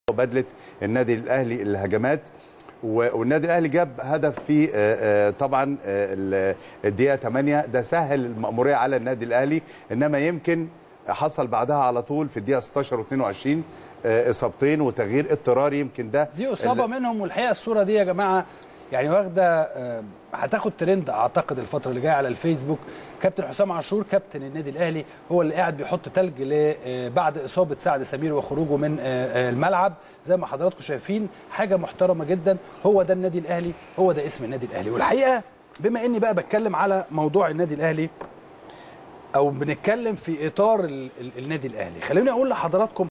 وبدله النادي الاهلي الهجمات و- والنادي الاهلي جاب هدف في آه، آه، طبعا آه، ال- الدقيقه 8 ده سهل المأموريه على النادي الاهلي انما يمكن حصل بعدها على طول في الدقيقه 16 و22 اصابتين وتغيير اضطراري يمكن ده دي اصابه منهم والحقيقه الصوره دي يا جماعه يعني واخده آه، هتاخد ترند اعتقد الفتره اللي جايه على الفيسبوك كابتن حسام عاشور كابتن النادي الاهلي هو اللي قاعد بيحط تلج ل- آه، بعد اصابه سعد سمير وخروجه من آه، آه، الملعب زي ما حضراتكم شايفين حاجه محترمه جدا هو ده النادي الاهلي هو ده اسم النادي الاهلي والحقيقه بما اني بقى بتكلم على موضوع النادي الاهلي او بنتكلم في اطار ال- ال- النادي الاهلي خليني اقول لحضراتكم